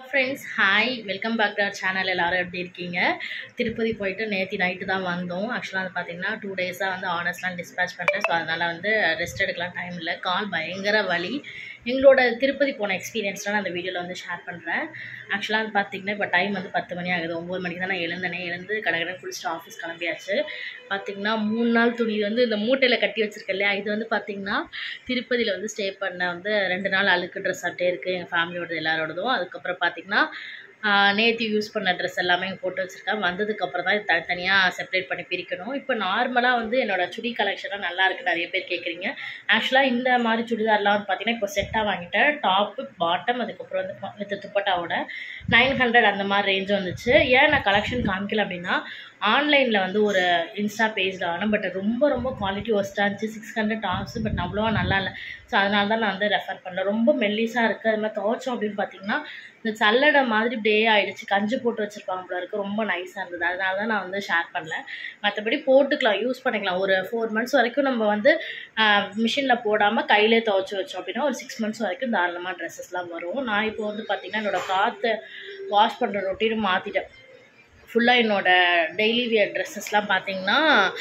Friends hi welcome back to our channel எல்லாரும் எப்படி இருக்கீங்க திருப்பதி போயிட்டு நேற்று நைட்டு தான் வந்தோம் ஆக்சுவலாக வந்து பார்த்தீங்கன்னா டூ டேஸாக வந்து ஆர்டர்ஸ்லாம் டிஸ்பேச் பண்ணல ஸோ அதனால் வந்து ரெஸ்ட் எடுக்கலாம் டைம் இல்லை கால் பயங்கர வலி எங்களோட திருப்பதி போன எக்ஸ்பீரியன்ஸ்லாம் நான் அந்த வீடியோவில் வந்து ஷேர் பண்ணுறேன் ஆக்சுவலாக வந்து பார்த்தீங்கன்னா இப்போ டைம் வந்து பத்து மணி ஆகுது ஒம்பது மணிக்கு தான் நான் எழுந்தனே எழுந்து கடற்கடன் குளிச்சுட்டு ஆஃபீஸ் கிளம்பியாச்சு பார்த்தீங்கன்னா மூணு நாள் துணி வந்து இந்த மூட்டையில் கட்டி வச்சிருக்கேன் இல்லையா இது வந்து பார்த்தீங்கன்னா திருப்பதியில் வந்து ஸ்டே பண்ண வந்து ரெண்டு நாள் அழுக்கு ட்ரெஸ் அட்டே இருக்குது எங்கள் ஃபேமிலியோடது எல்லாரோடதும் அதுக்கப்புறம் பார்த்தீங்கன்னா நேற்று யூஸ் பண்ண ட்ரெஸ் எல்லாமே இங்கே போட்டு வச்சுருக்கேன் வந்ததுக்கப்புறம் தான் இது தனித்தனியாக செப்பரேட் பண்ணி பிரிக்கணும் இப்போ நார்மலாக வந்து என்னோட சுடி கலெக்ஷன்லாம் நல்லா இருக்குது நிறைய பேர் கேட்குறீங்க ஆக்சுவலாக இந்த மாதிரி சுடிதார்லாம் வந்து பார்த்தீங்கன்னா இப்போ செட்டாக வாங்கிட்டேன் டாப்பு பாட்டம் அதுக்கப்புறம் வந்து வித் துப்பட்டாவோட நைன் ஹண்ட்ரட் அந்த மாதிரி ரேஞ்ச் வந்துச்சு ஏன் நான் கலெக்ஷன் காமிக்கல அப்படின்னா ஆன்லைனில் வந்து ஒரு இன்ஸ்டா பேஜில் ஆனால் பட் ரொம்ப ரொம்ப குவாலிட்டி ஒஸ்ட்டாக இருந்துச்சு சிக்ஸ் ஹண்ட்ரட் டாப்ஸ் பட் அவ்வளோவா நல்லா இல்லை ஸோ அதனால தான் நான் வந்து ரெஃபர் பண்ணேன் ரொம்ப மெல்லிஸாக இருக்குது அது மாதிரி துவைச்சோம் அப்படின்னு பார்த்தீங்கன்னா இந்த சல்லடை மாதிரி டே ஆகிடுச்சு கஞ்சி போட்டு வச்சுருப்பாங்க போல இருக்குது ரொம்ப நைஸாக இருந்தது அதனால தான் நான் வந்து ஷேர் பண்ணல மற்றபடி போட்டுக்கலாம் யூஸ் பண்ணிக்கலாம் ஒரு ஃபோர் மந்த்ஸ் வரைக்கும் நம்ம வந்து மிஷினில் போடாமல் கையிலே துவைச்சி வச்சோம் அப்படின்னா ஒரு சிக்ஸ் மந்த்ஸ் வரைக்கும் தாராளமாக ட்ரெஸ்ஸஸ்லாம் வரும் நான் இப்போ வந்து பார்த்திங்கன்னா என்னோடய காற்று வாஷ் பண்ணுற ரொட்டீனும் மாற்றிட்டேன் ஃபுல்லாக என்னோடய டெய்லி வியர் ட்ரெஸ்ஸஸ்லாம் பார்த்தீங்கன்னா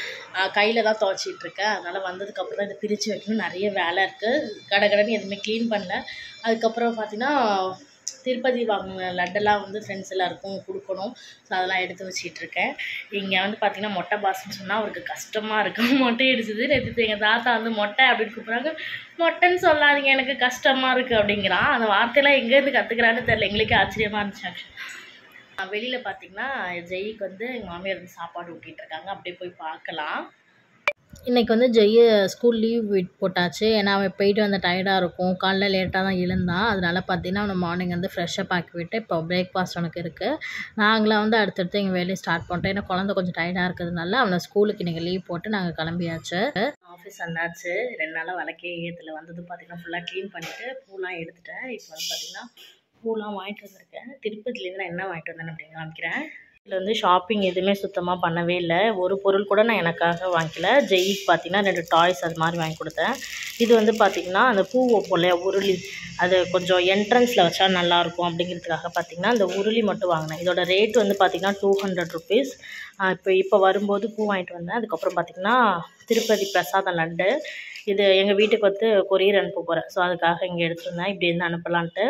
கையில் தான் துவைச்சிட்ருக்கேன் அதனால் வந்ததுக்கப்புறம் தான் இதை பிரித்து வைக்கணும் நிறைய வேலை இருக்குது கடகடன்னு எதுவுமே க்ளீன் பண்ணல அதுக்கப்புறம் பார்த்தீங்கன்னா திருப்பதி வாங்கின லட்டெல்லாம் வந்து ஃப்ரெண்ட்ஸ் எல்லாருக்கும் கொடுக்கணும் ஸோ அதெல்லாம் எடுத்து வச்சிட்ருக்கேன் இங்கே வந்து பார்த்திங்கன்னா மொட்டை பாஸ்ன்னு சொன்னால் அவருக்கு கஷ்டமாக இருக்குது மொட்டை அடிச்சது நேற்று எங்கள் தாத்தா வந்து மொட்டை அப்படின்னு கூப்பிட்றாங்க மொட்டைன்னு சொல்லாதீங்க எனக்கு கஷ்டமாக இருக்குது அப்படிங்கிறான் அந்த வார்த்தையெல்லாம் எங்கேருந்து கற்றுக்கிறான்னு தெரில எங்களுக்கே ஆச்சரியமாக இருந்துச்சு ஆக்சுவலி வெளியில் பார்த்தீங்கன்னா ஜெய்க்கு வந்து எங்கள் மாமியார் வந்து சாப்பாடு ஊட்டிகிட்டு இருக்காங்க அப்படியே போய் பார்க்கலாம் இன்றைக்கி வந்து ஜெய்ய ஸ்கூல் லீவ் விட் போட்டாச்சு ஏன்னா அவன் போயிட்டு வந்த டயர்டாக இருக்கும் காலைல லேட்டாக தான் எழுந்தான் அதனால் பார்த்தீங்கன்னா அவனை மார்னிங் வந்து ஃப்ரெஷ்ஷப் ஆக்கி விட்டு இப்போ பிரேக்ஃபாஸ்ட் உனக்கு இருக்குது நாங்களாம் வந்து அடுத்தடுத்து எங்கள் வேலையை ஸ்டார்ட் பண்ணிட்டோம் ஏன்னா குழந்தை கொஞ்சம் டயர்டாக இருக்கிறதுனால அவனை ஸ்கூலுக்கு இன்றைக்கி லீவ் போட்டு நாங்கள் கிளம்பியாச்சு ஆஃபீஸ் வந்தாச்சு ரெண்டு நாளாக விளக்கே ஏற்றுல வந்தது பார்த்திங்கன்னா ஃபுல்லாக க்ளீன் பண்ணிவிட்டு பூலாம் எடுத்துட்டேன் இப்போ வந்து பார்த்திங்கன்னா பூலாம் வாங்கிட்டு வந்திருக்கேன் திருப்பதிலேருந்து நான் என்ன வாங்கிட்டு வந்தேன் அப்படின்னு காமிக்கிறேன் இதில் வந்து ஷாப்பிங் எதுவுமே சுத்தமாக பண்ணவே இல்லை ஒரு பொருள் கூட நான் எனக்காக வாங்கிக்கல ஜெய்க்கு பார்த்தீங்கன்னா ரெண்டு டாய்ஸ் அது மாதிரி வாங்கி கொடுத்தேன் இது வந்து பார்த்திங்கன்னா அந்த பூ வைப்போம் உருளி அது கொஞ்சம் என்ட்ரன்ஸில் வச்சா நல்லாயிருக்கும் அப்படிங்கிறதுக்காக பார்த்திங்கன்னா அந்த உருளி மட்டும் வாங்கினேன் இதோட ரேட் வந்து பார்த்திங்கன்னா டூ ஹண்ட்ரட் ருபீஸ் இப்போ இப்போ வரும்போது பூ வாங்கிட்டு வந்தேன் அதுக்கப்புறம் பார்த்திங்கன்னா திருப்பதி பிரசாதம் லட்டு இது எங்கள் வீட்டுக்கு வந்து கொரியர் அனுப்ப போகிறேன் ஸோ அதுக்காக இங்கே எடுத்துருந்தேன் இப்படி இருந்து அனுப்பலான்ட்டு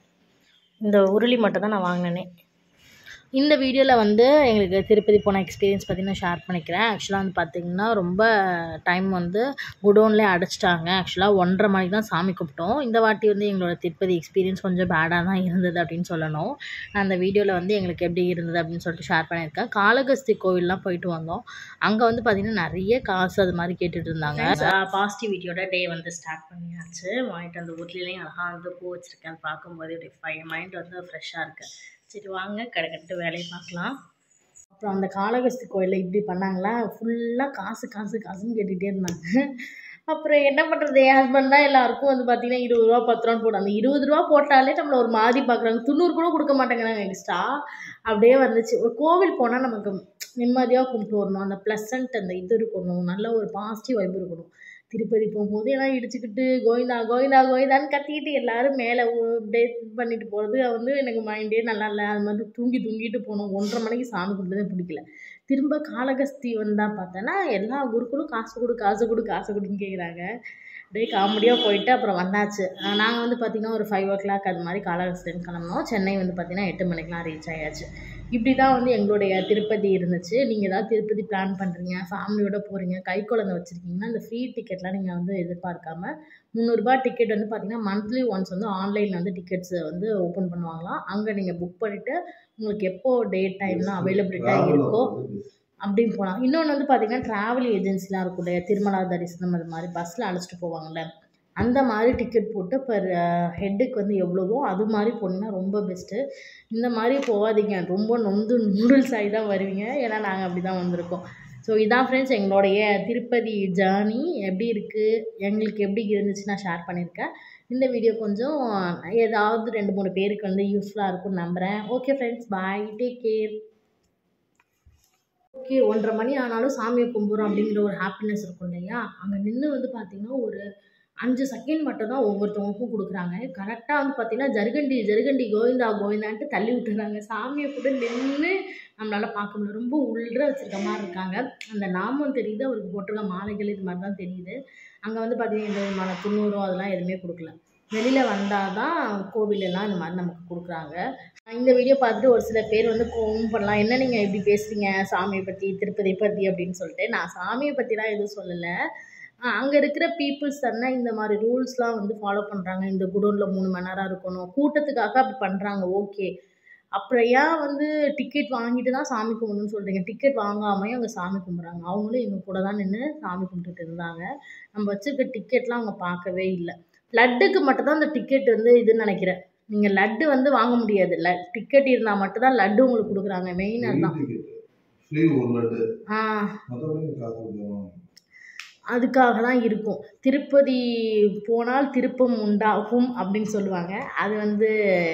இந்த உருளி மட்டும் தான் நான் வாங்கினேனே இந்த வீடியோவில் வந்து எங்களுக்கு திருப்பதி போன எக்ஸ்பீரியன்ஸ் பற்றி நான் ஷேர் பண்ணிக்கிறேன் ஆக்சுவலாக வந்து பார்த்திங்கன்னா ரொம்ப டைம் வந்து குடோன்லேயே அடைச்சிட்டாங்க ஆக்சுவலாக ஒன்றரை மணிக்கு தான் சாமி கும்பிட்டோம் இந்த வாட்டி வந்து எங்களோட திருப்பதி எக்ஸ்பீரியன்ஸ் கொஞ்சம் பேடாக தான் இருந்தது அப்படின்னு சொல்லணும் நான் அந்த வீடியோவில் வந்து எங்களுக்கு எப்படி இருந்தது அப்படின்னு சொல்லிட்டு ஷேர் பண்ணியிருக்கேன் காளகஸ்தி கோவில்லாம் போயிட்டு வந்தோம் அங்கே வந்து பார்த்திங்கன்னா நிறைய காசு அது மாதிரி கேட்டுட்டு இருந்தாங்க பாசிட்டிவிட்டியோட டே வந்து ஸ்டார்ட் பண்ணியாச்சு வாங்கிட்டு அந்த ஊர்லேயும் அழகாக வந்து பூ வச்சுருக்கேன் பார்க்கும்போது இப்படி மைண்ட் வந்து ஃப்ரெஷ்ஷாக இருக்குது சரி வாங்க கிடக்கட்டு வேலையை பார்க்கலாம் அப்புறம் அந்த காளகஸ்தி கோயிலில் இப்படி பண்ணாங்களா ஃபுல்லாக காசு காசு காசுன்னு கேட்டுகிட்டே இருந்தாங்க அப்புறம் என்ன பண்ணுறது என் ஹஸ்பண்ட் தான் எல்லாருக்கும் வந்து பார்த்தீங்கன்னா இருபது ரூபா பத்து ரூபான்னு போட்டு அந்த இருபது ரூபா போட்டாலே நம்மளை ஒரு மாதிரி பார்க்குறாங்க தொண்ணூறு கூட கொடுக்க மாட்டேங்கிறாங்க எக்ஸ்ட்ரா அப்படியே வந்துச்சு ஒரு கோவில் போனால் நமக்கு நிம்மதியாக கும்பிட்டு வரணும் அந்த ப்ளசன்ட் அந்த இது இருக்கணும் நல்ல ஒரு பாசிட்டிவ் வைப் இருக்கணும் திருப்பதி போகும்போது எல்லாம் இடிச்சுக்கிட்டு கோவிந்தா கோவிந்தா கோவிந்தான்னு கத்திக்கிட்டு எல்லோரும் மேலே அப்படியே பண்ணிட்டு போகிறது வந்து எனக்கு மைண்டே நல்லா இல்லை அது மாதிரி தூங்கி தூங்கிட்டு போனோம் ஒன்றரை மணிக்கு சாமி கும்பிட்டதே பிடிக்கல திரும்ப காளகஸ்தி வந்தால் பார்த்தோன்னா எல்லா குருக்களும் காசு கொடு காசு கொடு காசு கொடுன்னு கேட்குறாங்க அப்படியே காமெடியாக போயிட்டு அப்புறம் வந்தாச்சு நாங்கள் வந்து பார்த்திங்கன்னா ஒரு ஃபைவ் ஓ கிளாக் அது மாதிரி காளகஸ்தின்னு கிளம்பினோம் சென்னை வந்து பார்த்திங்கன்னா எட்டு மணிக்கெலாம் ரீச் ஆயாச்சு இப்படி தான் வந்து எங்களுடைய திருப்பதி இருந்துச்சு நீங்கள் ஏதாவது திருப்பதி பிளான் பண்ணுறீங்க ஃபேமிலியோட போகிறீங்க கை குழந்தை வச்சுருக்கீங்கன்னா அந்த ஃப்ரீ டிக்கெட்லாம் நீங்கள் வந்து எதிர்பார்க்காம முந்நூறுரூபா டிக்கெட் வந்து பார்த்திங்கன்னா மந்த்லி ஒன்ஸ் வந்து ஆன்லைனில் வந்து டிக்கெட்ஸ் வந்து ஓப்பன் பண்ணுவாங்களாம் அங்கே நீங்கள் புக் பண்ணிவிட்டு உங்களுக்கு எப்போ டேட் டைம்லாம் அவைலபிலிட்டாக இருக்கோ அப்படின்னு போகலாம் இன்னொன்று வந்து பார்த்திங்கன்னா ட்ராவல் ஏஜென்சிலாம் இருக்கும் இல்லையா திருமலா தரிசனம் அது மாதிரி பஸ்ஸில் அழைச்சிட்டு போவாங்கள்ல அந்த மாதிரி டிக்கெட் போட்டு பர் ஹெட்டுக்கு வந்து எவ்வளவோ அது மாதிரி போனீங்கன்னா ரொம்ப பெஸ்ட்டு இந்த மாதிரி போகாதீங்க ரொம்ப நொந்து நூடுல்ஸ் ஆகி தான் வருவீங்க ஏன்னா நாங்கள் அப்படி தான் வந்திருக்கோம் ஸோ இதான் ஃப்ரெண்ட்ஸ் எங்களுடைய திருப்பதி ஜேர்னி எப்படி இருக்குது எங்களுக்கு எப்படி இருந்துச்சு நான் ஷேர் பண்ணியிருக்கேன் இந்த வீடியோ கொஞ்சம் ஏதாவது ரெண்டு மூணு பேருக்கு வந்து யூஸ்ஃபுல்லாக இருக்கும்னு நம்புகிறேன் okay friends bye take care okay ஒன்றரை மணி ஆனாலும் சாமியை கும்பிட்றோம் அப்படிங்கிற ஒரு ஹாப்பினஸ் இருக்கும் இல்லையா அங்கே நின்று வந்து பார்த்திங்கன்னா ஒரு அஞ்சு செகண்ட் மட்டும் தான் ஒவ்வொருத்தவங்களுக்கும் கொடுக்குறாங்க கரெக்டாக வந்து பார்த்தீங்கன்னா ஜருகண்டி ஜருகண்டி கோவிந்தா கோவிந்தான்ட்டு தள்ளி விட்டுறாங்க சாமியை கூட நின்று நம்மளால பார்க்க முடியல ரொம்ப உள்ள வச்சிருக்க மாதிரி இருக்காங்க அந்த நாமம் தெரியுது அவருக்கு போட்டிருக்க மாலைகள் இது மாதிரி தான் தெரியுது அங்கே வந்து பார்த்தீங்கன்னா இந்த விதமான துண்ணூறோ அதெல்லாம் எதுவுமே கொடுக்கல வெளியில் வந்தால் தான் கோவிலெல்லாம் இந்த மாதிரி நமக்கு கொடுக்குறாங்க இந்த வீடியோ பார்த்துட்டு ஒரு சில பேர் வந்து கோவம் பண்ணலாம் என்ன நீங்கள் இப்படி பேசுகிறீங்க சாமியை பற்றி திருப்பதியை பற்றி அப்படின்னு சொல்லிட்டு நான் சாமியை பற்றிலாம் எதுவும் சொல்லலை அங்கே இருக்கிற பீப்புள்ஸ் தானே இந்த மாதிரி ரூல்ஸ்லாம் வந்து ஃபாலோ பண்ணுறாங்க இந்த குடோனில் மூணு மணி நேரம் இருக்கணும் கூட்டத்துக்காக அப்படி பண்ணுறாங்க ஓகே அப்புறம் ஏன் வந்து டிக்கெட் வாங்கிட்டு தான் சாமி கும்பிடணும்னு சொல்கிறீங்க டிக்கெட் வாங்காமையும் அவங்க சாமி கும்பிட்றாங்க அவங்களும் எங்கள் கூட தான் நின்று சாமி கும்பிட்டுட்டு இருந்தாங்க நம்ம வச்சுருக்க டிக்கெட்லாம் அவங்க பார்க்கவே இல்லை லட்டுக்கு மட்டும்தான் அந்த டிக்கெட் வந்து இதுன்னு நினைக்கிறேன் நீங்கள் லட்டு வந்து வாங்க முடியாது ல டிக்கெட் இருந்தால் மட்டும்தான் லட்டு உங்களுக்கு கொடுக்குறாங்க மெயின் அதுதான் ஃப்ரீ ஒரு லட்டு ஆ மற்றபடி காசு கொடுக்கணும் அதுக்காக தான் இருக்கும் திருப்பதி போனால் திருப்பம் உண்டாகும் அப்படின்னு சொல்லுவாங்க அது வந்து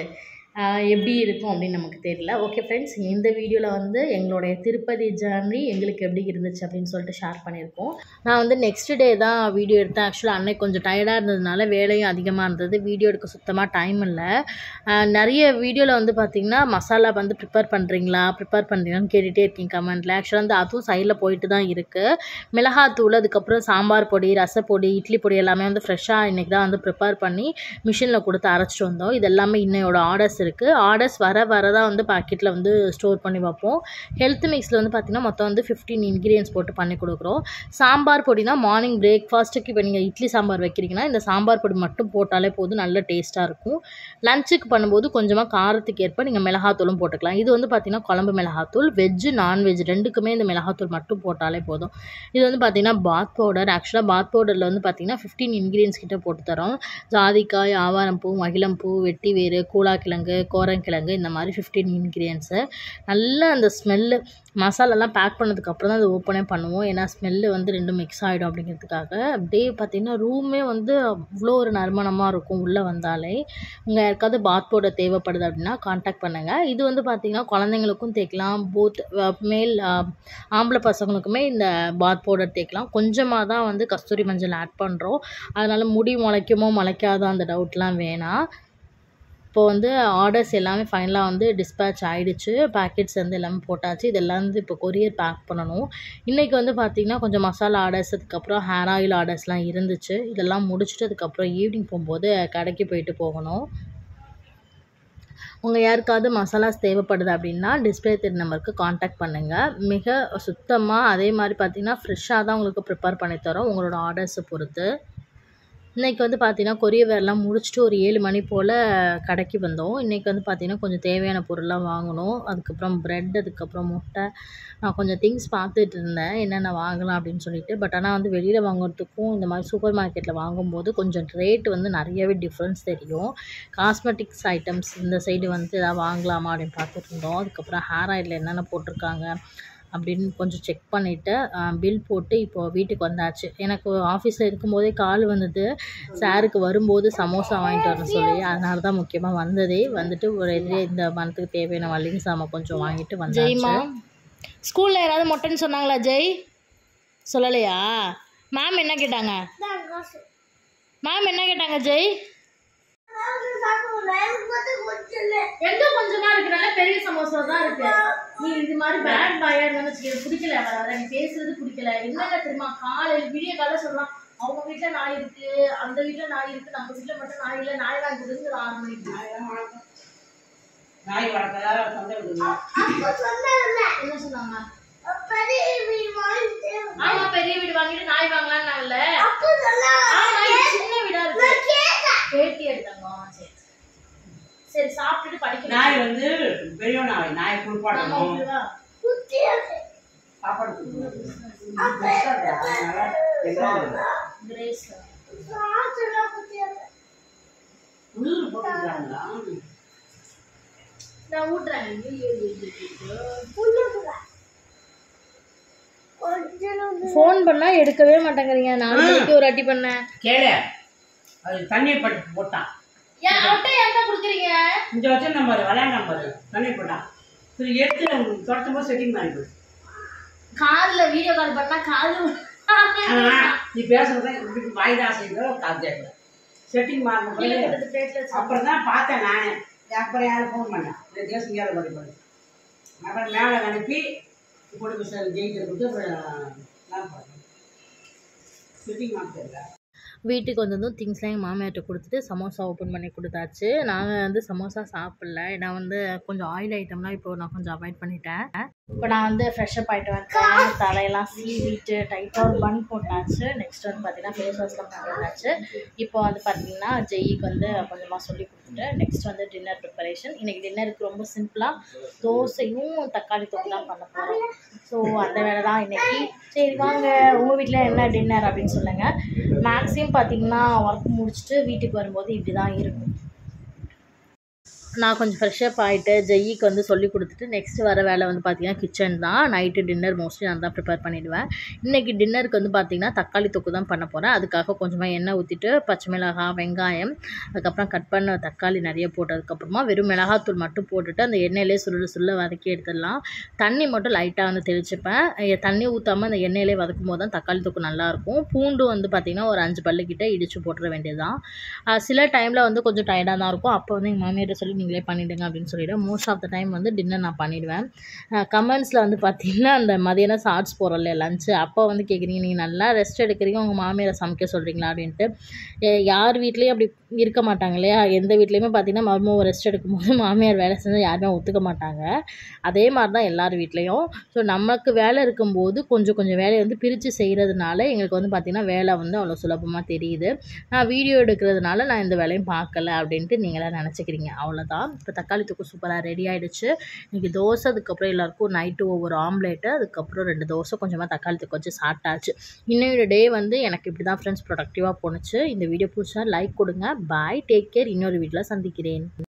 ஆஹ், எப்படி இருக்கும் அப்படின்னு நமக்கு தெரியல ஓகே ஃப்ரெண்ட்ஸ் இந்த வீடியோவில் வந்து எங்களுடைய திருப்பதி ஜர்னி எங்களுக்கு எப்படி இருந்துச்சு அப்படின்னு சொல்லிட்டு ஷேர் பண்ணியிருக்கோம் நான் வந்து நெக்ஸ்ட் டே தான் வீடியோ எடுத்தேன் ஆக்சுவலாக அன்னைக்கு கொஞ்சம் டயர்டாக இருந்ததுனால வேலையும் அதிகமாக இருந்தது வீடியோ எடுக்க சுத்தமாக டைம் இல்லை ஆஹ், நிறைய வீடியோவில் வந்து பார்த்திங்கன்னா மசாலா வந்து ப்ரிப்பேர் பண்ணுறீங்களா ப்ரிப்பேர் பண்ணுறீங்களான்னு கேட்டுகிட்டே இருக்கீங்க கமெண்ட்டில் ஆக்சுவலாக வந்து அதுவும் சைடில் போயிட்டு தான் இருக்குது மிளகாத்தூள் அதுக்கப்புறம் சாம்பார் பொடி ரசப்பொடி இட்லி பொடி எல்லாமே வந்து ஃப்ரெஷ்ஷாக இன்றைக்கி தான் வந்து ப்ரிப்பேர் பண்ணி மிஷினில் கொடுத்து அரைச்சிட்டு வந்தோம் இது எல்லாமே இன்னையோட ஆர்டர்ஸ் இருக்குது ஆர்டர்ஸ் வர வர தான் வந்து பாக்கெட்டில் வந்து ஸ்டோர் பண்ணி வைப்போம் ஹெல்த் மிக்ஸில் வந்து பார்த்திங்கன்னா மொத்தம் வந்து ஃபிஃப்டீன் இன்க்ரீடியன்ஸ் போட்டு பண்ணி கொடுக்குறோம் சாம்பார் பொடினா மார்னிங் பிரேக்ஃபாஸ்ட்டுக்கு இப்போ நீங்கள் இட்லி சாம்பார் வைக்கிறீங்கன்னா இந்த சாம்பார் பொடி மட்டும் போட்டாலே போதும் நல்ல டேஸ்ட்டாக இருக்கும் லஞ்சுக்கு பண்ணும்போது கொஞ்சமாக காரத்துக்கு ஏற்ப நீங்கள் மிளகாத்தூளும் போட்டுக்கலாம் இது வந்து பார்த்திங்கன்னா குழம்பு மிளகாத்தூள் வெஜ்ஜு நான்வெஜ் ரெண்டுக்குமே இந்த மிளகாத்தூள் மட்டும் போட்டாலே போதும் இது வந்து பார்த்திங்கன்னா பாத் பவுடர் ஆக்சுவலாக பாத் பவுடரில் வந்து பார்த்திங்கன்னா ஃபிஃப்டீன் இன்க்ரீடியன்ஸ் கிட்ட போட்டு தரோம் ஜாதிக்காய் ஆவாரம்பூ மகிழம்பூ வெட்டிவேறு கூழாக்கிழங்கு கோரங்கிழங்கு இந்த மாதிரி ஃபிஃப்டீன் இன்க்ரீடியன்ஸு நல்ல அந்த ஸ்மெல்லு மசாலாலாம் பேக் பண்ணதுக்கப்புறம் தான் அதை ஓப்பனே பண்ணுவோம் ஏன்னா ஸ்மெல்லு வந்து ரெண்டும் மிக்ஸ் ஆகிடும் அப்படிங்கிறதுக்காக அப்படியே பார்த்திங்கன்னா ரூமே வந்து அவ்வளோ ஒரு நறுமணமாக இருக்கும் உள்ளே வந்தாலே உங்கள் யாருக்காவது பாத் பவுடர் தேவைப்படுது அப்படின்னா காண்டாக்ட் பண்ணுங்கள் இது வந்து பார்த்திங்கன்னா குழந்தைங்களுக்கும் தேய்க்கலாம் போத் மேல் ஆம்பளை பசங்களுக்குமே இந்த பாத் பவுடர் தேய்க்கலாம் கொஞ்சமாக தான் வந்து கஸ்தூரி மஞ்சள் ஆட் பண்ணுறோம் அதனால் முடி முளைக்குமோ முளைக்காதோ அந்த டவுட்லாம் வேணாம் இப்போ வந்து ஆர்டர்ஸ் எல்லாமே ஃபைனலாக வந்து டிஸ்பேட்ச் ஆகிடுச்சு பேக்கெட்ஸ் வந்து எல்லாமே போட்டாச்சு இதெல்லாம் வந்து இப்போ கொரியர் பேக் பண்ணணும் இன்றைக்கி வந்து பார்த்திங்கன்னா கொஞ்சம் மசாலா ஆர்டர்ஸ் அதுக்கப்புறம் ஹேர் ஆயில் ஆர்டர்ஸ்லாம் இருந்துச்சு இதெல்லாம் முடிச்சுட்டு அதுக்கப்புறம் ஈவினிங் போகும்போது கடைக்கு போயிட்டு போகணும் உங்கள் யாருக்காவது மசாலாஸ் தேவைப்படுது அப்படின்னா டிஸ்பிளே தெரிய நம்பருக்கு காண்டாக்ட் பண்ணுங்கள் மிக சுத்தமாக அதே மாதிரி பார்த்தீங்கன்னா ஃப்ரெஷ்ஷாக தான் உங்களுக்கு ப்ரிப்பேர் பண்ணி தரோம் உங்களோட ஆர்டர்ஸை பொறுத்து இன்றைக்கி வந்து பார்த்தீங்கன்னா கொரியர் வேலைலாம் முடிச்சுட்டு ஒரு ஏழு மணி போல் கடைக்கு வந்தோம் இன்றைக்கி வந்து பார்த்திங்கன்னா கொஞ்சம் தேவையான பொருள்லாம் வாங்கணும் அதுக்கப்புறம் ப்ரெட் அதுக்கப்புறம் முட்டை நான் கொஞ்சம் திங்ஸ் பார்த்துட்டு இருந்தேன் என்னென்ன வாங்கலாம் அப்படின்னு சொல்லிட்டு பட் ஆனால் வந்து வெளியில் வாங்குறதுக்கும் இந்த மாதிரி சூப்பர் மார்க்கெட்டில் வாங்கும்போது கொஞ்சம் ரேட் வந்து நிறையவே டிஃப்ரென்ஸ் தெரியும் காஸ்மெட்டிக்ஸ் ஐட்டம்ஸ் இந்த சைடு வந்து எதாவது வாங்கலாமா அப்படின்னு பார்த்துட்டு இருந்தோம் அதுக்கப்புறம் ஹேர் ஆயிலில் என்னென்ன போட்டிருக்காங்க அப்படின்னு கொஞ்சம் செக் பண்ணிவிட்டு பில் போட்டு இப்போது வீட்டுக்கு வந்தாச்சு எனக்கு ஆஃபீஸில் இருக்கும்போதே கால் வந்தது சாருக்கு வரும்போது சமோசா வாங்கிட்டு வரணும் சொல்லி அதனால தான் முக்கியமாக வந்ததே வந்துட்டு ஒரு இது இந்த மந்த்துக்கு தேவையான மளிகை சாமான் கொஞ்சம் வாங்கிட்டு வந்தாச்சு ஸ்கூலில் யாராவது மொட்டைன்னு சொன்னாங்களா ஜெய் சொல்லலையா மேம் என்ன கேட்டாங்க மேம் என்ன கேட்டாங்க ஜெய் எங்க கொஞ்சமா இருக்கு நல்ல பெரிய சமோசா தான் இருக்கு நீ இது மாதிரி பேட் பாயா இருந்தாலும் வச்சுக்க பிடிக்கல வர நீ பேசுறது பிடிக்கல என்னங்க தெரியுமா காலையில் விடிய காலை சொல்லலாம் அவங்க வீட்ல நாய் இருக்கு அந்த வீட்ல நாய் இருக்கு நம்ம வீட்ல மட்டும் நாய் இல்ல நாய் வாங்குறதுக்கு ஆறு மணிக்கு நாய் வளர்க்க சந்தை விடுங்க என்ன சொன்னாங்க ஆமா பெரிய வீடு வாங்கிட்டு நாய் வாங்கலாம்னாங்கல்ல ஆமா இது சின்ன வீடா இருக்கு பேட்டி எடுத்தாங்க ஆ, சரி சரி சாப்பிட்டுட்டு படிக்கணும் நாய் வந்து பெரிய நாய் நாயை ஆமா, குளிப்பாட்டணும் ஓகேவா? சாப்பாடு கொடுக்கணும் அதனால எல்லாம் கிரேஸ் உள்ள போட்டுக்கிறாங்களா நான் ஊட்டுறேன் ஐயோ, ஐயோ, ஐயோ, ஐயோ. ஃபோன் பண்ணா எடுக்கவே மாட்டேங்கிறீங்க நாலு மணிக்கு ஒரு அட்டி பண்ணேன் கேளு அது தண்ணி பட்டு போட்டான் ஏன் அவட்ட ஏன்டா குடுக்குறீங்க இந்த வருஷம் நம்ம விளையாட நம்பர் தண்ணி போட்டான் சரி எடுத்து துரத்தும் போது செட்டிங் பண்ணி போடு கார்ல வீடியோ கால் பண்ணா காது ஆனா, நீ பேசுறத இப்படி வாய்தா செய்தோ காது செட்டிங் மாறின அப்புறம் தான் பார்த்தேன் நானே அப்புறம் யாரும் ஃபோன் பண்ணேன் இந்த தேசம் ஏழை படி பண்ணி அப்புறம் மேலே அனுப்பி கொடுக்க சார் ஜெயிக்க கொடுத்து அப்புறம் நான் பார்த்தேன் செட்டிங் மாற்றல வீட்டுக்கு வந்ததும் திங்ஸ்லாம் எங்கள் மாமியார்ட்ட கொடுத்துட்டு சமோசா ஓப்பன் பண்ணி கொடுத்தாச்சு நாங்கள் வந்து சமோசா சாப்பிடல நான் வந்து கொஞ்சம் ஆயில் ஐட்டம்லாம் இப்போ நான் கொஞ்சம் அவாய்ட் பண்ணிட்டேன் இப்போ நான் வந்து ஃப்ரெஷ்அப் ஆகிட்டு வந்தேன் தலையெல்லாம் சீவிட்டு டைட்டாக ஒரு பன் போட்டாச்சு நெக்ஸ்ட் வந்து பார்த்தீங்கன்னா ஃபேஸ் வாஷ்லாம் பண்ணிட்டாச்சு இப்போ வந்து பார்த்தீங்கன்னா ஜெய்க்கு வந்து கொஞ்சமாக சொல்லி கொடுத்துட்டு நெக்ஸ்ட் வந்து டின்னர் ப்ரிப்பரேஷன் இன்றைக்கி டின்னருக்கு ரொம்ப சிம்பிளாக தோசையும் தக்காளி தொக்கு தான் பண்ண போகிறோம் ஸோ அந்த வேலை தான் இன்றைக்கி சரி வாங்க உங்கள் வீட்டில் என்ன டின்னர் அப்படின்னு சொல்லுங்கள் மேக்ஸிமம் பார்த்தீங்கன்னா ஒர்க் முடிச்சுட்டு வீட்டுக்கு வரும்போது இப்படி தான் இருக்கும் நான் கொஞ்சம் ஃப்ரெஷ்அப் ஆகிட்டு ஜெய்யிக்கு வந்து சொல்லி கொடுத்துட்டு நெக்ஸ்ட் வர வேலை வந்து பார்த்திங்கன்னா கிச்சன் தான் நைட்டு டின்னர் மோஸ்ட்லி நான் தான் ப்ரிப்பேர் பண்ணிவிடுவேன் இன்றைக்கி டின்னருக்கு வந்து பார்த்திங்கன்னா தக்காளி தொக்கு தான் பண்ண போகிறேன் அதுக்காக கொஞ்சமாக எண்ணெய் ஊற்றிட்டு பச்சை மிளகாய் வெங்காயம் அதுக்கப்புறம் கட் பண்ண தக்காளி நிறைய போட்டதுக்கப்புறமா வெறும் மிளகாத்தூள் மட்டும் போட்டுட்டு அந்த எண்ணெயிலே சுருள சுருள வதக்கி எடுத்துடலாம் தண்ணி மட்டும் லைட்டாக வந்து தெளிச்சுப்பேன் எ- தண்ணி ஊற்றாமல் அந்த எண்ணெயிலே வதக்கும் போது தான் தக்காளி தொக்கு நல்லாயிருக்கும் பூண்டு வந்து பார்த்திங்கன்னா ஒரு அஞ்சு பல்லுக்கிட்ட இடித்து போட்டுற வேண்டியதுதான் ஆஹ் சில டைமில் வந்து கொஞ்சம் டயர்டாக தான் இருக்கும் அப்போ வந்து எங்கள் மாமியார்ட்ட சொல்லி நீங்களே பண்ணிவிடுங்க அப்படின்னு சொல்லிவிடுவேன் மோஸ்ட் ஆஃப் த டைம் வந்து டின்னர் நான் பண்ணிவிடுவேன் கமெண்ட்ஸில் வந்து பார்த்தீங்கன்னா அந்த மதியானம் ஷார்ட்ஸ் போகிறோம்ல லஞ்சு அப்போ வந்து கேட்குறீங்க நீங்கள் நல்லா ரெஸ்ட் எடுக்கிறீங்க உங்கள் மாமியாரை சமைக்க சொல்கிறீங்களா அப்படின்ட்டு எ- யார் வீட்லேயும் அப்படி இருக்க மாட்டாங்க இல்லையா எந்த வீட்லேயுமே பார்த்தீங்கன்னா மருமக ரெஸ்ட் எடுக்கும்போது மாமியார் வேலை செஞ்சால் யாருமே ஒத்துக்க மாட்டாங்க அதே மாதிரி தான் எல்லார் வீட்லேயும் ஸோ நமக்கு வேலை இருக்கும்போது கொஞ்சம் கொஞ்சம் வேலையை வந்து பிரித்து செய்கிறதுனால எங்களுக்கு வந்து பார்த்திங்கன்னா வேலை வந்து அவ்வளோ சுலபமாக தெரியுது நான் வீடியோ எடுக்கிறதுனால நான் இந்த வேலையும் பார்க்கல அப்படின்ட்டு நீங்களாம் நினச்சிக்கிறீங்க அவ்வளோதான் இப்போ தக்காளி தொக்கு சூப்பராக ரெடி ஆகிடுச்சு இன்றைக்கி தோசை அதுக்கப்புறம் எல்லாருக்கும் நைட்டு ஒவ்வொரு ஆம்லேட்டு அதுக்கப்புறம் ரெண்டு தோசை கொஞ்சமாக தக்காளி தொக்கு வச்சு சாப்பிட்டாச்சு இன்னொரு டே வந்து எனக்கு இப்படி தான் ஃப்ரெண்ட்ஸ் ப்ரொடக்டிவாக போணுச்சு இந்த வீடியோ பிடிச்சா லைக் கொடுங்க பாய் டேக் கேர் இன்னொரு வீட்டில் சந்திக்கிறேன்